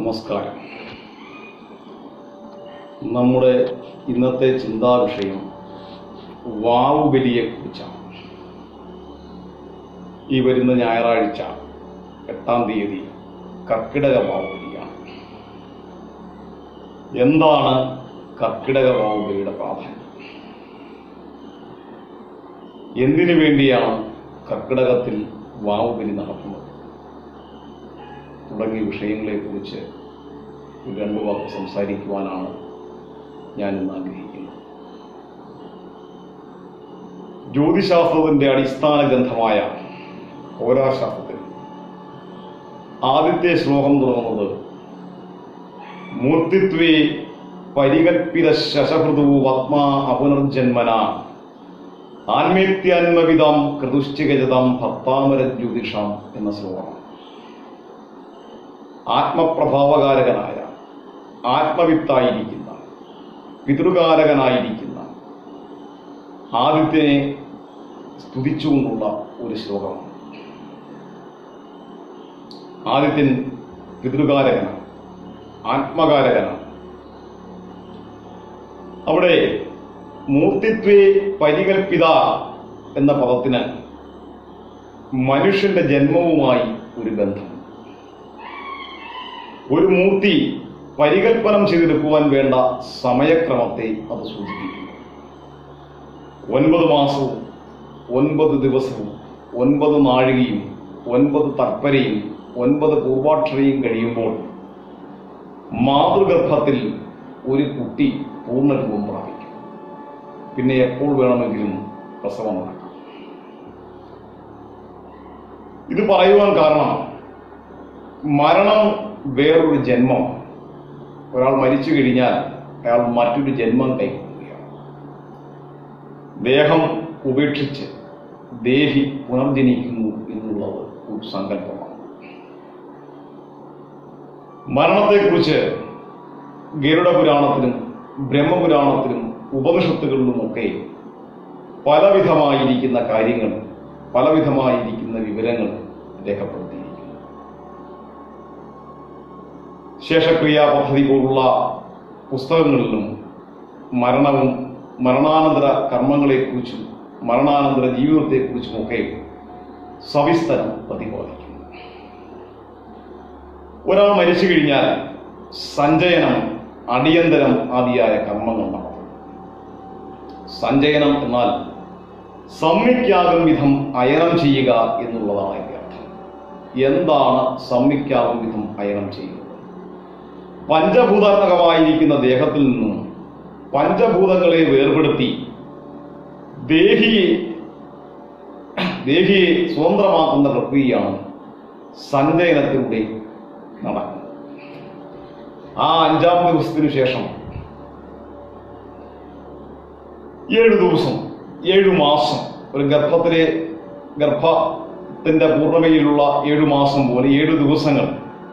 നമസ്കാരം നമ്മുടെ ഇന്നത്തെ ചിന്താ വിഷയം വാവുബലിയെ കുറിച്ചാണ് ഈ വരുന്ന ഞായറാഴ്ച എട്ടാം തീയതി കർക്കിടക വാവുബലിയാണ് എന്താണ് കർക്കിടക വാവുബലിയുടെ പ്രാധാന്യം എന്തിനു വേണ്ടിയാണ് കർക്കിടകത്തിൽ വാവുബലി നടത്തുന്നത് തുടങ്ങിയ വിഷയങ്ങളെക്കുറിച്ച് ഒരു രണ്ടു വാക്ക് സംസാരിക്കുവാനാണ് ഞാൻ ഇന്ന് ആഗ്രഹിക്കുന്നത് ജ്യോതിശാസ്ത്രത്തിന്റെ അടിസ്ഥാന ഗ്രന്ഥമായ ഹോരാശാസ്ത്രത്തിൽ ആദ്യത്തെ ശ്ലോകം തുടങ്ങുന്നത് മൂർത്തിത്വേ പരികൽപ്പിത ശശഹൃതു പത്മ അപുനർജന്മന ആത്മേത്യാന്മവിധം കൃതുശ്ചികജതം ഭർത്താമര ജ്യോതിഷം എന്ന ശ്ലോകമാണ് ആത്മപ്രഭാവകാരകനായ ആത്മവിത്തായിരിക്കുന്ന പിതൃകാരകനായിരിക്കുന്ന ആദിത്യനെ സ്തുതിച്ചുകൊണ്ടുള്ള ഒരു ശ്ലോകമാണ് ആദിത്യൻ പിതൃകാരകനാണ് ആത്മകാരകനാണ് അവിടെ മൂർത്തിത്വേ പരികൽപ്പിത എന്ന പദത്തിന് മനുഷ്യന്റെ ജന്മവുമായി ഒരു ബന്ധം ഒരു മൂർത്തി പരികൽപ്പനം ചെയ്തെടുക്കുവാൻ വേണ്ട സമയക്രമത്തെ അത് സൂചിപ്പിക്കുന്നു ഒൻപത് മാസവും ഒൻപത് ദിവസവും ഒൻപത് നാഴികയും ഒൻപത് തർപ്പരയും ഒൻപത് പൂർവാക്ഷരയും കഴിയുമ്പോൾ മാതൃഗർഭത്തിൽ ഒരു കുട്ടി പൂർണ്ണരൂപം പ്രാപിക്കും പിന്നെ എപ്പോൾ വേണമെങ്കിലും പ്രസവം നടക്കാം ഇത് പറയുവാൻ കാരണം മരണം വേറൊരു ജന്മം ഒരാൾ മരിച്ചു കഴിഞ്ഞാൽ അയാൾ മറ്റൊരു ജന്മം കൈക്കൊള്ളുകയാണ് ദേഹം ഉപേക്ഷിച്ച് ദേഹി പുനർജനിക്കുന്നു എന്നുള്ളത് ഒരു സങ്കല്പമാണ് മരണത്തെക്കുറിച്ച് ഗരുഡ പുരാണത്തിലും ബ്രഹ്മപുരാണത്തിലും ഉപനിഷത്തുകളിലുമൊക്കെ പലവിധമായിരിക്കുന്ന കാര്യങ്ങൾ പലവിധമായിരിക്കുന്ന വിവരങ്ങൾ രേഖപ്പെടുത്തിയിരിക്കുന്നു ശേഷക്രിയാ പദ്ധതി പോലുള്ള പുസ്തകങ്ങളിലും മരണവും മരണാനന്തര കർമ്മങ്ങളെക്കുറിച്ചും മരണാനന്തര ജീവിതത്തെക്കുറിച്ചുമൊക്കെ സവിസ്തരം പ്രതിപാദിക്കുന്നു ഒരാൾ മരിച്ചു കഴിഞ്ഞാൽ സഞ്ചയനം അടിയന്തരം ആദിയായ കർമ്മങ്ങൾ നടത്തും സഞ്ചയനം എന്നാൽ സമ്യക്കാകും വിധം അയനം ചെയ്യുക എന്നുള്ളതാണ് ഇതിന്റെ അർത്ഥം എന്താണ് സമ്യക്കാകും വിധം അയനം ചെയ്യുന്നത് പഞ്ചഭൂതാത്മകമായിരിക്കുന്ന ദേഹത്തിൽ നിന്നും പഞ്ചഭൂതങ്ങളെ വേർപെടുത്തി ദേഹിയെ ദേഹിയെ സ്വതന്ത്രമാക്കുന്ന പ്രക്രിയയാണ് സഞ്ചയനത്തിലൂടെ നടക്കുന്നത് ആ അഞ്ചാം ദിവസത്തിനു ശേഷം ഏഴു ദിവസം ഏഴു മാസം ഒരു ഗർഭത്തിലെ ഗർഭത്തിന്റെ പൂർണ്ണതയിലുള്ള ഏഴു മാസം പോലെ ഏഴു ദിവസങ്ങൾ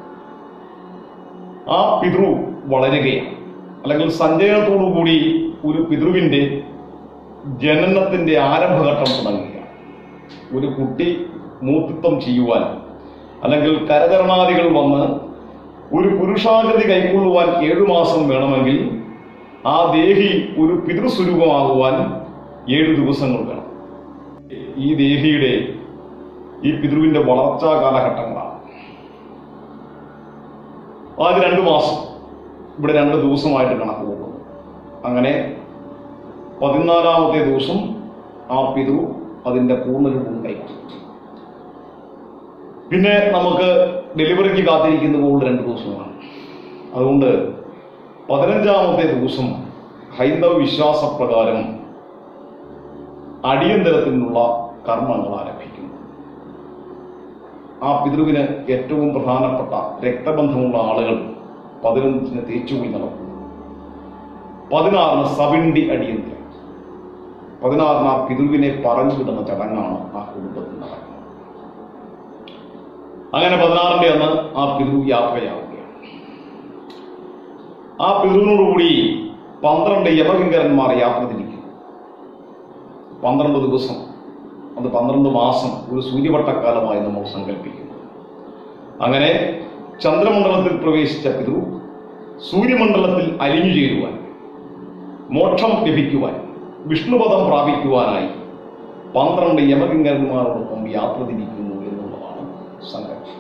ആ പിതൃ വളരുകയാണ് അല്ലെങ്കിൽ സഞ്ചയനത്തോടുകൂടി ഒരു പിതൃവിന്റെ ജനനത്തിന്റെ ആരംഭഘട്ടം തുടങ്ങുകയാണ് ഒരു കുട്ടി മൂർത്തിത്വം ചെയ്യുവാൻ അല്ലെങ്കിൽ കരകരണാദികൾ വന്ന് ഒരു പുരുഷാകൃതി കൈക്കൊള്ളുവാൻ ഏഴു മാസം വേണമെങ്കിൽ ആ ദേഹി ഒരു പിതൃസ്വരൂപമാകുവാൻ ഏഴു ദിവസങ്ങൾ വേണം ഈ ദേഹിയുടെ ഈ പിതൃവിന്റെ വളർച്ചാ കാലഘട്ടങ്ങളാണ് ആദ്യ രണ്ടു മാസം ഇവിടെ രണ്ട് ദിവസമായിട്ട് കണക്ക് പോകുന്നു അങ്ങനെ പതിനാലാമത്തെ ദിവസം ആ പിതൃ അതിന്റെ പൂർണ്ണരൂപം കൈക്കൊള്ളും പിന്നെ നമുക്ക് ഡെലിവറിക്ക് കാത്തിരിക്കുന്നത് രണ്ട് ദിവസമാണ് അതുകൊണ്ട് പതിനഞ്ചാമത്തെ ദിവസം ഹൈന്ദവ വിശ്വാസപ്രകാരം അടിയന്തരത്തിനുള്ള കർമ്മങ്ങൾ ആരംഭിക്കുന്നു ആ പിതൃവിന് ഏറ്റവും പ്രധാനപ്പെട്ട രക്തബന്ധമുള്ള ആളുകൾ പതിനഞ്ചിന് തേച്ചുപോയി നടക്കുന്നു പതിനാറിന് സവിണ്ടി അടിയന്തരം പതിനാറിന് ആ പിതൃവിനെ പറഞ്ഞു വിടുന്ന ചടങ്ങാണ് ആ കുടുംബത്തിൽ നടക്കുന്നത് അങ്ങനെ പതിനാറിന്റെ അന്ന് ആ പിതൃ യാത്രയാവുകയാണ് ആ പിതൃവിനോടുകൂടി പന്ത്രണ്ട് യമകിങ്കരന്മാർ യാത്ര തിരിക്കും പന്ത്രണ്ട് ദിവസം അത് പന്ത്രണ്ട് മാസം ഒരു സൂര്യവട്ടക്കാലമായി നമ്മൾ സങ്കല്പിക്കുന്നു അങ്ങനെ ചന്ദ്രമണ്ഡലത്തിൽ പ്രവേശിച്ച പിതൃ സൂര്യമണ്ഡലത്തിൽ അലിഞ്ഞു ചേരുവാൻ മോക്ഷം ലഭിക്കുവാൻ വിഷ്ണുപദം പ്രാപിക്കുവാനായി പന്ത്രണ്ട് യമകിങ്കരന്മാരോടൊപ്പം യാത്ര തിരിക്കുന്നു എന്നുള്ളതാണ് സങ്കല്പം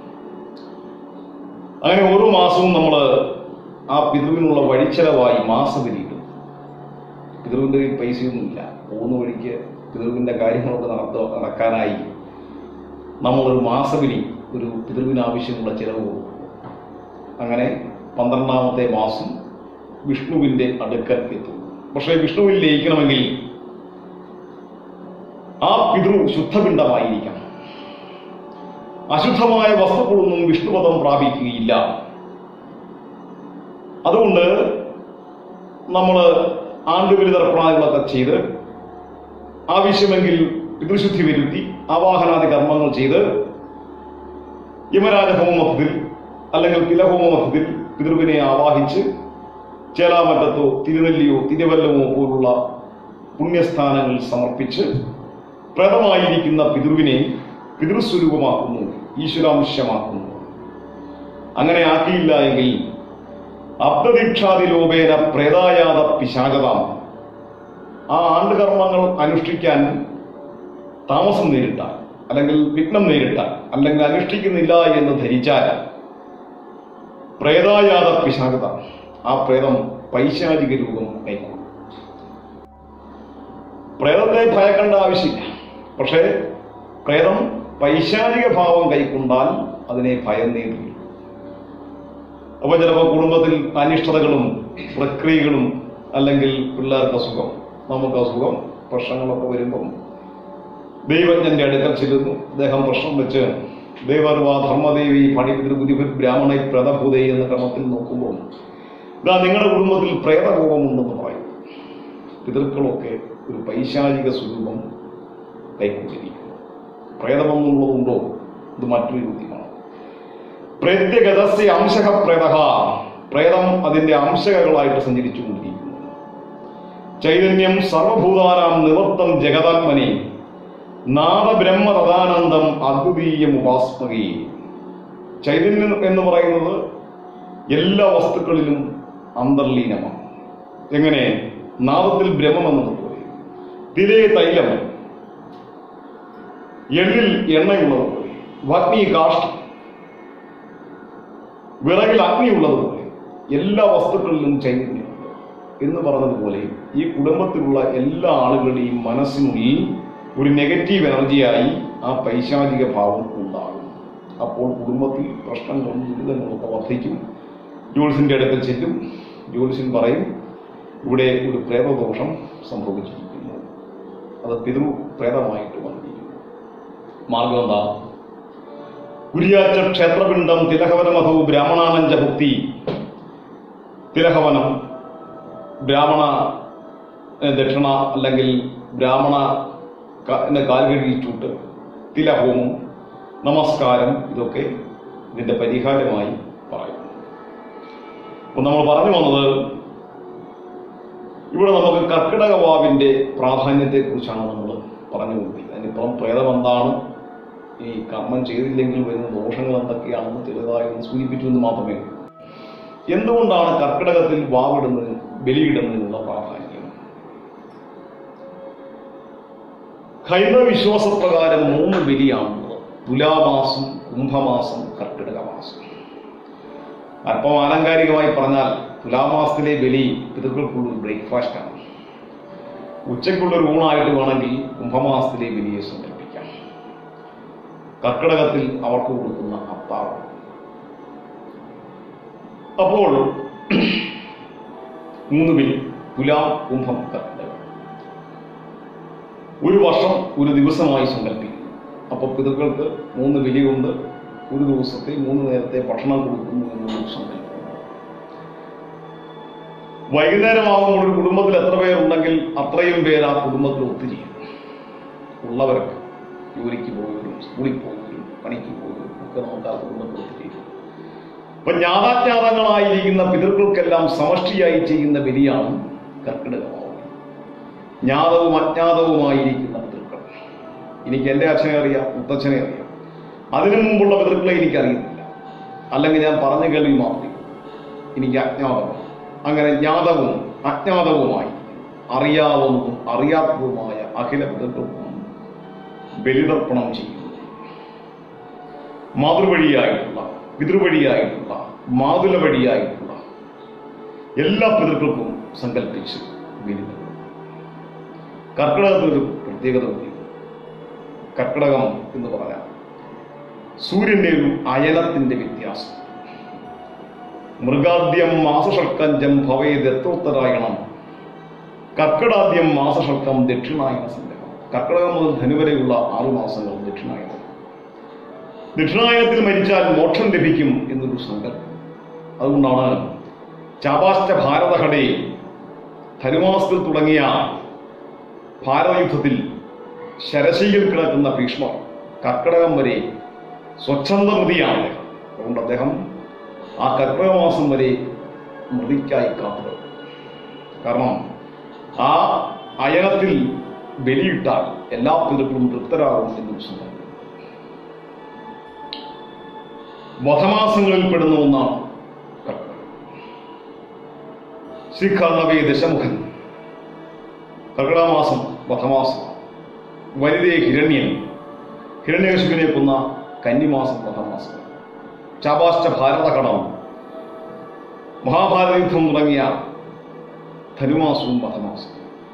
അങ്ങനെ ഓരോ മാസവും നമ്മൾ ആ പിതൃവിനുള്ള വഴിച്ചെലവായി മാസബലിയിടും പിതൃവിൻ്റെ കയ്യിൽ പൈസയൊന്നുമില്ല പോകുന്ന വഴിക്ക് പിതൃവിൻ്റെ കാര്യങ്ങളൊക്കെ നടത്ത നടക്കാനായി നമ്മളൊരു മാസബലി ഒരു പിതൃവിന് ആവശ്യമുള്ള ചിലവ് കൊടുക്കും അങ്ങനെ പന്ത്രണ്ടാമത്തെ മാസം വിഷ്ണുവിൻ്റെ അടുക്കൽ എത്തും പക്ഷേ വിഷ്ണുവിൽ ലയിക്കണമെങ്കിൽ ആ പിതൃ ശുദ്ധപിണ്ഡമായിരിക്കണം അശുദ്ധമായ വസ്തുക്കളൊന്നും വിഷ്ണുപദം പ്രാപിക്കുകയില്ല അതുകൊണ്ട് നമ്മൾ ആണ്ടുബലി തർപ്പണാദികളൊക്കെ ചെയ്ത് ആവശ്യമെങ്കിൽ പിതൃശുദ്ധി വരുത്തി ആവാഹനാദി കർമ്മങ്ങൾ ചെയ്ത് യമരാജഹോമ മധ്യത്തിൽ അല്ലെങ്കിൽ തിലഹോമ മധ്യത്തിൽ പിതൃവിനെ ആവാഹിച്ച് ചേലാമറ്റത്തോ തിരുനെല്ലിയോ തിരുവല്ലമോ പോലുള്ള പുണ്യസ്ഥാനങ്ങൾ സമർപ്പിച്ച് പ്രേതമായിരിക്കുന്ന പിതൃവിനെ പിതൃസ്വരൂപമാക്കുന്നു ഈശ്വരാംശമാക്കുന്നു അങ്ങനെ ആക്കിയില്ല എങ്കിൽ അബ്ദദീക്ഷാതിലോപേന പ്രേതായാത പിശാചതാം ആ ആണ്ടുകർമ്മങ്ങൾ അനുഷ്ഠിക്കാൻ താമസം നേരിട്ടാൽ അല്ലെങ്കിൽ വിഘ്നം നേരിട്ടാൽ അല്ലെങ്കിൽ അനുഷ്ഠിക്കുന്നില്ല എന്ന് ധരിച്ചാൽ പ്രേതായാത പിശാചത ആ പ്രേതം പൈശാചിക രൂപം കൈക്കൊള്ളും പ്രേതത്തെ ഭയക്കേണ്ട ആവശ്യമില്ല പക്ഷേ പ്രേതം പൈശാചിക ഭാവം കൈക്കൊണ്ടാൽ അതിനെ ഭയം നേരിടും അപ്പൊ ചിലപ്പോൾ കുടുംബത്തിൽ അനിഷ്ടതകളും പ്രക്രിയകളും അല്ലെങ്കിൽ പിള്ളേർക്ക് അസുഖം നമുക്ക് അസുഖം പ്രശ്നങ്ങളൊക്കെ വരുമ്പം ദൈവജ്ഞന്റെ അടുക്കൽ ചെല്ലുന്നു അദ്ദേഹം പ്രശ്നം വെച്ച് ദേവർവ ധർമ്മദേവി പണിപിതൃ ബുദ്ധിഭു ബ്രാഹ്മണ പ്രതഭൂതൈ എന്ന ക്രമത്തിൽ നോക്കുമ്പോൾ ഇതാ നിങ്ങളുടെ കുടുംബത്തിൽ പ്രേതകോപമുണ്ടെന്ന് പറയും പിതൃക്കളൊക്കെ ഒരു പൈശാചിക സ്വരൂപം കൈക്കൊണ്ടിരിക്കുന്നു പ്രേതമെന്നുള്ളതുണ്ടോ ഇത് മറ്റൊരു ചോദ്യമാണ് പ്രത്യഗതസ്യ അംശക പ്രേത പ്രേതം അതിന്റെ അംശകങ്ങളായിട്ട് സഞ്ചരിച്ചുകൊണ്ടിരിക്കുന്നു ചൈതന്യം സർവഭൂതാനാം നിവർത്തം ജഗതാത്മനെ നാദബ്രഹ്മതദാനന്ദം അദ്വിതീയം ഉപാസ്മകി ചൈതന്യം എന്ന് പറയുന്നത് എല്ലാ വസ്തുക്കളിലും അന്തർലീനമാണ് എങ്ങനെ നാദത്തിൽ ബ്രഹ്മം എന്നതുപോലെ തിരേ തൈലം എള്ളിൽ എണ്ണയുള്ളതുപോലെ വഗ്നി കാഷ്ടം വിറകിൽ അഗ്നിയുള്ളതുപോലെ എല്ലാ വസ്തുക്കളിലും ചൈതന്യമുണ്ട് എന്ന് പറഞ്ഞതുപോലെ ഈ കുടുംബത്തിലുള്ള എല്ലാ ആളുകളുടെയും മനസ്സിനുള്ളിൽ ഒരു നെഗറ്റീവ് എനർജിയായി ആ പൈശാചിക ഭാവം ഉണ്ടാകും അപ്പോൾ കുടുംബത്തിൽ പ്രശ്നങ്ങളും ദുരിതങ്ങളും ഒക്കെ വർദ്ധിക്കും ജോത്സ്യന്റെ അടുക്കൽ ചെല്ലും ജോത്സ്യൻ പറയും ഇവിടെ ഒരു പ്രേതദോഷം സംഭവിച്ചിരിക്കുന്നു അത് പിതൃ പ്രേതമായിട്ട് വന്നിരിക്കുന്നു മാർഗം എന്താ കുര്യാച്ച ക്ഷേത്രപിണ്ഡം തിലഹവനമധു ബ്രാഹ്മണാനഞ്ച ഭുക്തി തിലഹവനം ബ്രാഹ്മണ ഏ, ദക്ഷിണ അല്ലെങ്കിൽ ബ്രാഹ്മണ ക- ന്റെ കാൽ കഴുകിച്ചൂട്ട് തിലഹോമം നമസ്കാരം ഇതൊക്കെ ഇതിന്റെ പരിഹാരമായി പറയും അപ്പൊ നമ്മൾ പറഞ്ഞു വന്നത് ഇവിടെ നമുക്ക് കർക്കിടക വാവിന്റെ പ്രാധാന്യത്തെ കുറിച്ചാണ് നമ്മൾ പറഞ്ഞുകൊണ്ടിരിക്കുന്നത് അതിനിപ്പുറം പ്രേതം എന്താണ് ഈ കർമ്മം ചെയ്തില്ലെങ്കിൽ വരുന്ന ദോഷങ്ങൾ എന്തൊക്കെയാണെന്ന് ചെറുതായി ഒന്ന് സൂചിപ്പിച്ചു എന്ന് മാത്രമേ ഉള്ളൂ എന്തുകൊണ്ടാണ് കർക്കിടകത്തിൽ വാവിടുന്നതിന് ബലിയിടുന്നതിനുള്ള പ്രാധാന്യം ഹൈന്ദവ വിശ്വാസപ്രകാരം മൂന്ന് ബലിയാണുള്ളത് തുലാമാസം കുംഭമാസം കർക്കിടക മാസം അല്പം ആലങ്കാരികമായി പറഞ്ഞാൽ തുലാമാസത്തിലെ ബലി പിതൃക്കൾക്കുള്ള ഒരു ബ്രേക്ക്ഫാസ്റ്റാണ് ഉച്ചയ്ക്കുള്ള ഒരു ഊണായിട്ട് വേണമെങ്കിൽ കുംഭമാസത്തിലെ ബലിയെ സങ്കല്പിക്കാം കർക്കിടകത്തിൽ അവർക്ക് കൊടുക്കുന്ന അത്താഴം അപ്പോൾ മൂന്ന് ബലി തുലാം കുംഭം കർക്കിടകം ഒരു വർഷം ഒരു ദിവസമായി സങ്കല്പിക്കുന്നു അപ്പോൾ പിതൃക്കൾക്ക് മൂന്ന് ബലി കൊണ്ട് ഒരു ദിവസത്തെ മൂന്ന് നേരത്തെ ഭക്ഷണം കൊടുക്കുന്നു എന്നൊരു സങ്കല്പം വൈകുന്നേരമാകുമ്പോൾ ഒരു കുടുംബത്തിൽ എത്ര പേരുണ്ടെങ്കിൽ അത്രയും പേർ ആ കുടുംബത്തിൽ ഒത്തുചേരും ഉള്ളവരൊക്കെ ജോലിക്ക് പോയവരും സ്കൂളിൽ പോയവരും പണിക്ക് പോയവരും ഒക്കെ നമുക്ക് ആ കുടുംബത്തിൽ ഒത്തുചേരും അപ്പൊ ജ്ഞാതാജ്ഞാതങ്ങളായിരിക്കുന്ന പിതൃക്കൾക്കെല്ലാം സമഷ്ടിയായി ചെയ്യുന്ന ബലിയാണ് കർക്കിടകമാവുക ജ്ഞാതവും അജ്ഞാതവുമായിരിക്കുന്ന പിതൃക്കൾ എനിക്ക് എൻ്റെ അച്ഛനെ അറിയാം മുത്തച്ഛനെ അറിയാം അതിനു മുമ്പുള്ള പിതൃക്കളെ എനിക്കറിയുന്നില്ല അല്ലെങ്കിൽ ഞാൻ പറഞ്ഞു കേൾവി മാത്രമേ എനിക്ക് അജ്ഞാതമാണ് അങ്ങനെ ജ്ഞാതവും അജ്ഞാതവുമായി അറിയാവുന്നതും അറിയാത്തതുമായ അഖില പിതൃത്വം ബലിതർപ്പണം ചെയ്യുന്നു മാതൃവഴിയായിട്ടുള്ള പിതൃവഴിയായിട്ടുള്ള മാതുല വഴിയായിട്ടുള്ള എല്ലാ പിതൃക്കൾക്കും സങ്കല്പിച്ച് ബലിതർപ്പണം കർക്കിടകത്തിനൊരു പ്രത്യേകത കൂടി കർക്കിടകം എന്ന് പറഞ്ഞാൽ സൂര്യന്റെ ഒരു അയനത്തിന്റെ വ്യത്യാസം മൃഗാദ്യം മാസഷൽക്കഞ്ചം ഭവേത് എത്രോത്തരായണം കർക്കിടാദ്യം മാസഷൽക്കം ദക്ഷിണായന സംഗ്രഹം കർക്കിടകം മുതൽ ധനു വരെയുള്ള ആറു മാസങ്ങൾ ദക്ഷിണായനം ദക്ഷിണായനത്തിൽ മരിച്ചാൽ മോക്ഷം ലഭിക്കും എന്നൊരു സങ്കല്പം അതുകൊണ്ടാണ് ചാപാശ്ച ഭാരതഘടേ ധനുമാസത്തിൽ തുടങ്ങിയ ഭാരതയുദ്ധത്തിൽ ശരശയിൽ കിടക്കുന്ന ഭീഷ്മർ കർക്കിടകം വരെ സ്വച്ഛന്ത മൃതിയാണ് അദ്ദേഹം അതുകൊണ്ട് അദ്ദേഹം ആ കർക്കിടക മാസം വരെ മൃതിക്കായി കാത്തു കാരണം ആ അയനത്തിൽ ബലിയിട്ടാൽ എല്ലാ പിതൃക്കളും തൃപ്തരാകും എന്നും സങ്കല്പം വധമാസങ്ങളിൽ പെടുന്ന ഒന്നാണ് കർക്കിടകം ശ്രീകർണവേ ദശമുഖൻ കർക്കിടക മാസം വധമാസം വനിതേ ഹിരണ്യൻ ഹിരണ്യകശുവിനെ കൊന്ന കന്നിമാസം വധമാസം ചാപാശ്ച ഭാരതകടം മഹാഭാരത യുദ്ധം തുടങ്ങിയ ധനുമാസവും വധമാസം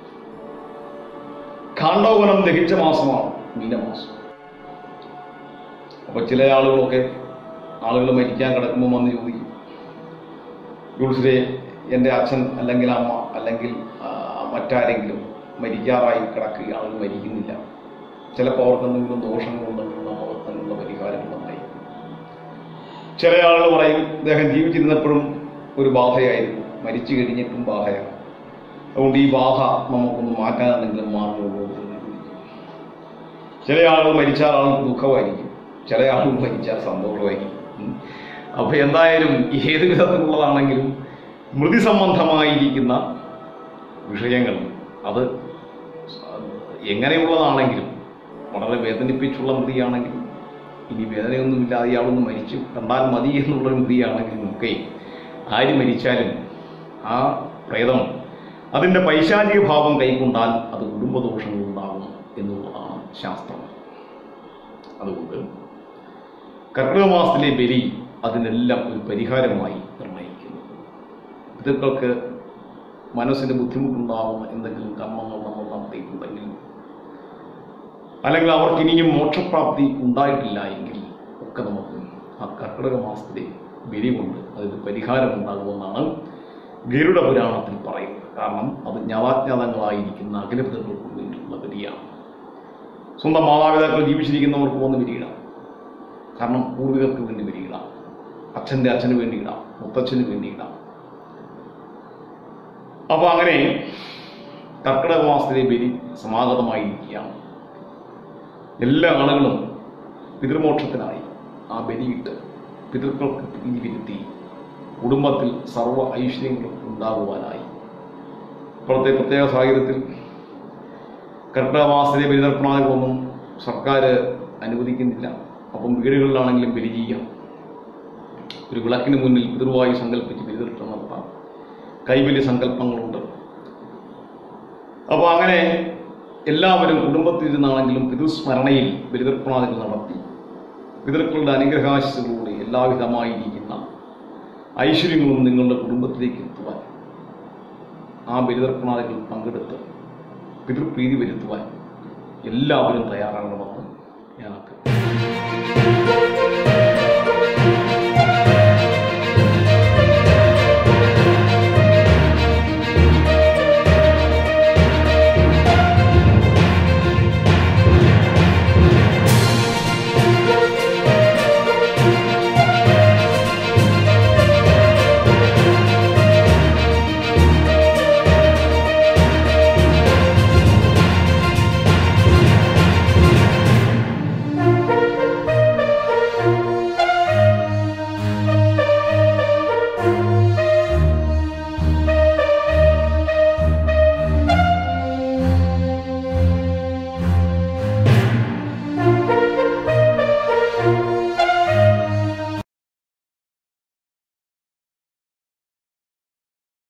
കാണ്ഡവനം ദഹിച്ച മാസമാണ് മീനമാസം അപ്പൊ ചില ആളുകളൊക്കെ ആളുകൾ മരിക്കാൻ കിടക്കുമ്പോൾ വന്ന് ചോദിക്കും ജോത്സരെ എൻ്റെ അച്ഛൻ അല്ലെങ്കിൽ അമ്മ അല്ലെങ്കിൽ ആ, മറ്റാരെങ്കിലും മരിക്കാറായി കിടക്കുകയാണ് മരിക്കുന്നില്ല ചിലപ്പോൾ അവർക്ക് എന്തെങ്കിലും ദോഷങ്ങളുണ്ടെങ്കിൽ നമ്മൾ അതിനുള്ള പരിഹാരങ്ങളുണ്ടായി ചില ആളുകൾ പറയും അദ്ദേഹം ജീവിച്ചിരുന്നപ്പോഴും ഒരു ബാധയായിരുന്നു മരിച്ചു കഴിഞ്ഞിട്ടും ബാധയാണ് അതുകൊണ്ട് ഈ ബാധ നമുക്കൊന്ന് മാറ്റാൻ എന്തെങ്കിലും മാർഗമുള്ളൂ എന്ന് ചോദിക്കും. ചില ആളുകൾ മരിച്ചാൽ ആൾക്ക് ദുഃഖമായിരിക്കും ചില ആളുകൾ മരിച്ചാൽ സന്തോഷമായിരിക്കും ഉം. അപ്പൊ എന്തായാലും ഏത് വിധത്തിലുള്ളതാണെങ്കിലും മൃതി സംബന്ധമായിരിക്കുന്ന വിഷയങ്ങൾ അത് എങ്ങനെയുള്ളതാണെങ്കിലും വളരെ വേദനിപ്പിച്ചുള്ള മൃതിയാണെങ്കിലും ഇനി വേദനയൊന്നുമില്ലാതെ ഇയാളൊന്ന് മരിച്ചു കണ്ടാൽ മതി എന്നുള്ള മൃതിയാണെങ്കിലും ഒക്കെ ആര് മരിച്ചാലും ആ പ്രേതം അതിൻ്റെ പൈശാചിക ഭാവം കൈക്കൊണ്ടാൽ അത് കുടുംബദോഷങ്ങൾ ഉണ്ടാകും എന്നുള്ളതാണ് ശാസ്ത്രം അതുകൊണ്ട് കർക്കിടക മാസത്തിലെ ബലി അതിനെല്ലാം ഒരു പരിഹാരമായി നിർണ്ണയിക്കുന്നു പിതൃക്കൾക്ക് മനസ്സിന് ബുദ്ധിമുട്ടുണ്ടാവുന്ന എന്തെങ്കിലും കർമ്മങ്ങൾ നമ്മൾ നടത്തിയിട്ടുണ്ടെങ്കിൽ അല്ലെങ്കിൽ അവർക്ക് ഇനിയും മോക്ഷപ്രാപ്തി ഉണ്ടായിട്ടില്ല എങ്കിൽ ഒക്കെ നമുക്ക് ആ കർക്കിടക മാസത്തിലെ ബലി കൊണ്ട് അതിന് പരിഹാരം ഉണ്ടാകുമെന്നാണ് ഗരുഡ പുരാണത്തിൽ പറയുന്നത് കാരണം അത് ജ്ഞാതാജ്ഞാതങ്ങളായിരിക്കുന്ന അഖിലപിതൃക്കൾക്ക് വേണ്ടിയിട്ടുള്ള ബലിയാണ് സ്വന്തം മാതാപിതാക്കൾ ജീവിച്ചിരിക്കുന്നവർക്ക് വന്ന് ബലിയിടാം കാരണം പൂർവികർക്ക് വേണ്ടി ബലിയിടാം അച്ഛൻ്റെ അച്ഛന് വേണ്ടി ഇടാം മുത്തച്ഛന് വേണ്ടി ഇടാം അപ്പോൾ അങ്ങനെ കർക്കിടക മാസത്തിലെ ബലി സമാഗതമായിരിക്കുകയാണ് എല്ലാ ആളുകളും പിതൃമോക്ഷത്തിനായി ആ ബലിയിട്ട് പിതൃക്കൾക്ക് പ്രീതി വരുത്തി കുടുംബത്തിൽ സർവ്വ ഐശ്വര്യങ്ങളും ഉണ്ടാകുവാനായി ഇപ്പോഴത്തെ പ്രത്യേക സാഹചര്യത്തിൽ കർക്കിടക മാസത്തിലെ ബലിതർപ്പണാദികളൊന്നും സർക്കാർ അനുവദിക്കുന്നില്ല അപ്പം വീടുകളിലാണെങ്കിലും ബലി ചെയ്യാം ഒരു വിളക്കിന് മുന്നിൽ പിതൃവായി സങ്കല്പിച്ച് ബലിതർപ്പണം നടത്താം കൈബലി സങ്കല്പങ്ങളുണ്ട് അപ്പോൾ അങ്ങനെ എല്ലാവരും കുടുംബത്തിലിരുന്നാണെങ്കിലും പിതൃസ്മരണയിൽ ബലിതർപ്പണാദികൾ നടത്തി പിതൃക്കളുടെ അനുഗ്രഹാശിസുകളിലൂടെ എല്ലാവിധമായിരിക്കുന്ന ഐശ്വര്യങ്ങളും നിങ്ങളുടെ കുടുംബത്തിലേക്ക് എത്തുവാൻ ആ ബലിതർപ്പണാദികൾ പങ്കെടുത്ത് പിതൃപ്രീതി വരുത്തുവാൻ എല്ലാവരും തയ്യാറാകണമെന്ന് ഞാൻ അഭ്യർത്ഥിക്കുന്നു